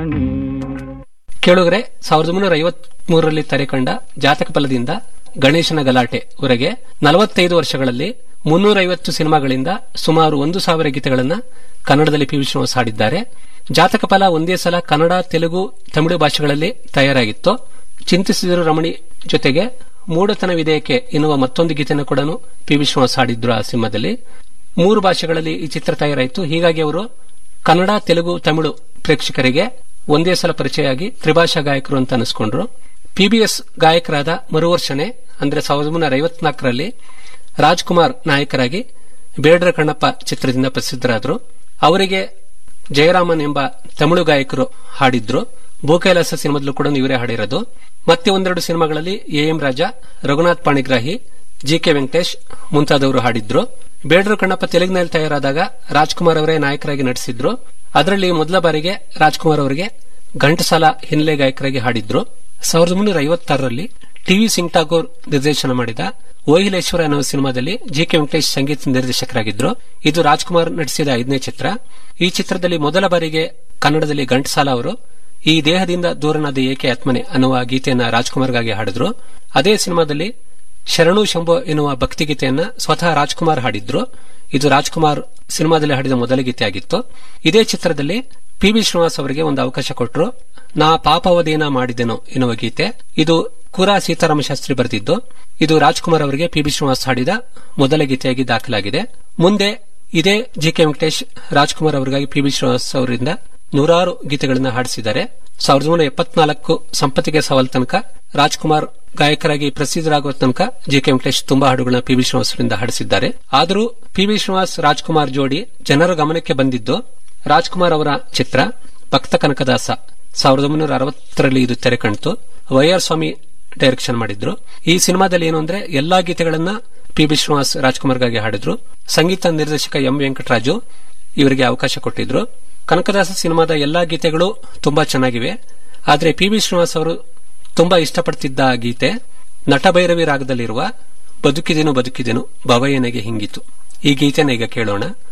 ಕೇಳುಗರೆ ಸಾವಿರದ ಒಂಬೈನೂರ ಐವತ್ಮೂರರಲ್ಲಿ ತೆರೆಕಂಡ ಜಾತಕ ಫಲದಿಂದ ಗಣೇಶನ ಗಲಾಟೆ ವರೆಗೆ ನಲವತ್ತೈದು ವರ್ಷಗಳಲ್ಲಿ ಮುನ್ನೂರೈವತ್ತು ಸಿನಿಮಾಗಳಿಂದ ಸುಮಾರು ಒಂದು ಸಾವಿರ ಗೀತೆಗಳನ್ನು ಕನ್ನಡದಲ್ಲಿ ಪಿ ವಿ ಶ್ರೀನಿವಾಸ್ ಹಾಡಿದ್ದಾರೆ ಜಾತಕ ಫಲ ಒಂದೇ ಸಲ ಕನ್ನಡ ತೆಲುಗು ತಮಿಳು ಭಾಷೆಗಳಲ್ಲಿ ತಯಾರಾಗಿತ್ತು ಚಿಂತಿಸಿದರು ರಮಣಿ ಜೊತೆಗೆ ಮೂಢತನವಿದೇಕೆ ಎನ್ನುವ ಮತ್ತೊಂದು ಗೀತೆಯನ್ನು ಕೂಡ ಪಿ ವಿ ಶ್ರೀನಿವಾಸ್ ಹಾಡಿದ್ರು ಆ ಸಿನಿಮಾದಲ್ಲಿ ಮೂರು ಭಾಷೆಗಳಲ್ಲಿ ಈ ಚಿತ್ರ ತಯಾರಾಯಿತು ಹೀಗಾಗಿ ಅವರು ಕನ್ನಡ ತೆಲುಗು ತಮಿಳು ಪ್ರೇಕ್ಷಕರಿಗೆ ಒಂದೇ ಸಲ ಪರಿಚಯ ಆಗಿ ತ್ರಿಭಾಷಾ ಗಾಯಕರು ಅಂತ ಅನಿಸ್ಕೊಂಡ್ರು ಪಿಬಿಎಸ್ ಗಾಯಕರಾದ ಮರುವರ್ಷನೆ ಅಂದ್ರೆ ಸಾವಿರದ ಒಂಬೈನೂರ ಐವತ್ನಾಲ್ಕರಲ್ಲಿ ರಾಜ್ಕುಮಾರ್ ನಾಯಕರಾಗಿ ಬೇಡರ ಕಣ್ಣಪ್ಪ ಚಿತ್ರದಿಂದ ಪ್ರಸಿದ್ಧರಾದರು ಅವರಿಗೆ ಜಯರಾಮನ್ ಎಂಬ ತಮಿಳು ಗಾಯಕರು ಹಾಡಿದ್ರು ಭೂಕೈಲಾಸ ಸಿನಿಮಾದಲ್ಲೂ ಕೂಡ ಇವರೇ ಹಾಡಿರೋದು ಮತ್ತೆ ಒಂದೆರಡು ಸಿನಿಮಾಗಳಲ್ಲಿ A M Raja Raghunath Panigrahi G K Venkatesh ಮುಂತಾದವರು ಹಾಡಿದ್ರು ಬೇಡರು ಕಣ್ಣಪ್ಪ ತೆಲುಗಿನಲ್ಲಿ ತಯಾರಾದಾಗ ರಾಜ್ಕುಮಾರ್ ಅವರೇ ನಾಯಕರಾಗಿ ನಟಿಸಿದ್ರು ಅದರಲ್ಲಿ ಮೊದಲ ಬಾರಿಗೆ ರಾಜ್ಕುಮಾರ್ ಅವರಿಗೆ ಘಂಟಸಾಲ ಹಿನ್ನೆಲೆ ಗಾಯಕರಾಗಿ ಹಾಡಿದ್ರು ಸಾವಿರದ ಒಂಬೈನೂರ ಐವತ್ತಾರರಲ್ಲಿ ಟಿವಿ ಸಿಂಗ್ ಠಾಗೂರ್ ನಿರ್ದೇಶನ ಮಾಡಿದ ಓಹಿಲೇಶ್ವರ ಎನ್ನುವ ಸಿನಿಮಾದಲ್ಲಿ ಜಿ ಕೆ ವೆಂಕಟೇಶ್ ಸಂಗೀತ ನಿರ್ದೇಶಕರಾಗಿದ್ರು ಇದು ರಾಜ್ಕುಮಾರ್ ನಟಿಸಿದ ಐದನೇ ಚಿತ್ರ ಈ ಚಿತ್ರದಲ್ಲಿ ಮೊದಲ ಬಾರಿಗೆ ಕನ್ನಡದಲ್ಲಿ ಘಂಟಸಾಲ ಅವರು ಈ ದೇಹದಿಂದ ದೂರನಾದ ಏಕೆ ಆತ್ಮನೆ ಅನ್ನುವ ಗೀತೆಯನ್ನ ರಾಜ್ಕುಮಾರ್ಗಾಗಿ ಹಾಡಿದ್ರು ಅದೇ ಸಿನಿಮಾದಲ್ಲಿ ಶರಣು ಶಂಭೋ ಎನ್ನುವ ಭಕ್ತಿಗೀತೆಯನ್ನ ಸ್ವತಃ ರಾಜ್ಕುಮಾರ್ ಹಾಡಿದ್ರು ಇದು ರಾಜ್ಕುಮಾರ್ ಸಿನಿಮಾದಲ್ಲಿ ಹಾಡಿದ ಮೊದಲ ಗೀತೆಯಾಗಿತ್ತು ಇದೇ ಚಿತ್ರದಲ್ಲಿ ಪಿ ಬಿ ಶ್ರೀನಿವಾಸ್ ಅವರಿಗೆ ಒಂದು ಅವಕಾಶ ಕೊಟ್ಟರು ನಾ ಪಾಪವದೇನ ಮಾಡಿದೆನು ಎನ್ನುವ ಗೀತೆ ಇದು ಕುರಾ ಸೀತಾರಾಮ ಶಾಸ್ತ್ರಿ ಬರೆದಿದ್ದು ಇದು ರಾಜ್ಕುಮಾರ್ ಅವರಿಗೆ ಪಿ ಬಿ ಶ್ರೀನಿವಾಸ್ ಹಾಡಿದ ಮೊದಲ ಗೀತೆಯಾಗಿ ದಾಖಲಾಗಿದೆ ಮುಂದೆ ಇದೇ ಜಿ ಕೆ ವೆಂಕಟೇಶ್ ರಾಜ್ಕುಮಾರ್ ಅವರಿಗಾಗಿ ಪಿ ಬಿ ಶ್ರೀನಿವಾಸ್ ಅವರಿಂದ ನೂರಾರು ಗೀತೆಗಳನ್ನು ಹಾಡಿಸಿದ್ದಾರೆ ಸಾವಿರದ ಒಂಬೈನೂರ ಎಪ್ಪತ್ನಾಲ್ಕು ಸಂಪತ್ತಿಗೆ ಸವಾಲ್ ತನಕ ರಾಜ್ಕುಮಾರ್ ಗಾಯಕರಾಗಿ ಪ್ರಸಿದ್ಧರಾಗುವ ತನಕ ಜಿ ಕೆ ವೆಂಕಟೇಶ್ ತುಂಬಾ ಹಾಡುಗಳನ್ನ ಪಿ ಬಿ ಶ್ರೀನಿವಾಸ್ ಅವರಿಂದ ಹಾಡಿಸಿದ್ದಾರೆ ಆದರೂ ಪಿ ಬಿ ಶ್ರೀನಿವಾಸ್ ರಾಜ್ಕುಮಾರ್ ಜೋಡಿ ಜನರ ಗಮನಕ್ಕೆ ಬಂದಿದ್ದು ರಾಜ್ಕುಮಾರ್ ಅವರ ಚಿತ್ರ ಭಕ್ತ ಕನಕದಾಸ ಸಾವಿರದ ಒಂಬೈನೂರ ಅರವತ್ತರಲ್ಲಿ ಇದು ತೆರೆ ಕಾಣಿತು ವೈಆರ್ ಸ್ವಾಮಿ ಡೈರೆಕ್ಷನ್ ಮಾಡಿದ್ರು ಈ ಸಿನಿಮಾದಲ್ಲಿ ಏನು ಅಂದ್ರೆ ಎಲ್ಲಾ ಗೀತೆಗಳನ್ನ ಪಿ ಬಿ ಶ್ರೀನಿವಾಸ್ ರಾಜ್ಕುಮಾರ್ಗಾಗಿ ಹಾಡಿದ್ರು ಸಂಗೀತ ನಿರ್ದೇಶಕ ಎಂ ವೆಂಕಟರಾಜು ಇವರಿಗೆ ಅವಕಾಶ ಕೊಟ್ಟಿದ್ರು ಕನಕದಾಸ ಸಿನಿಮಾದ ಎಲ್ಲಾ ಗೀತೆಗಳು ತುಂಬಾ ಚೆನ್ನಾಗಿವೆ ಆದರೆ ಪಿ ಬಿ ಶ್ರೀನಿವಾಸ್ ಅವರು ತುಂಬಾ ಇಷ್ಟಪಡ್ತಿದ್ದ ಗೀತೆ ನಟಭೈರವಿ ರಾಗದಲ್ಲಿರುವ ಬದುಕಿದೆನು ಬದುಕಿದೆನು ಭವಯನೆಗೆ ಹಿಂಗಿತು ಈ ಗೀತೆನ ಈಗ ಕೇಳೋಣ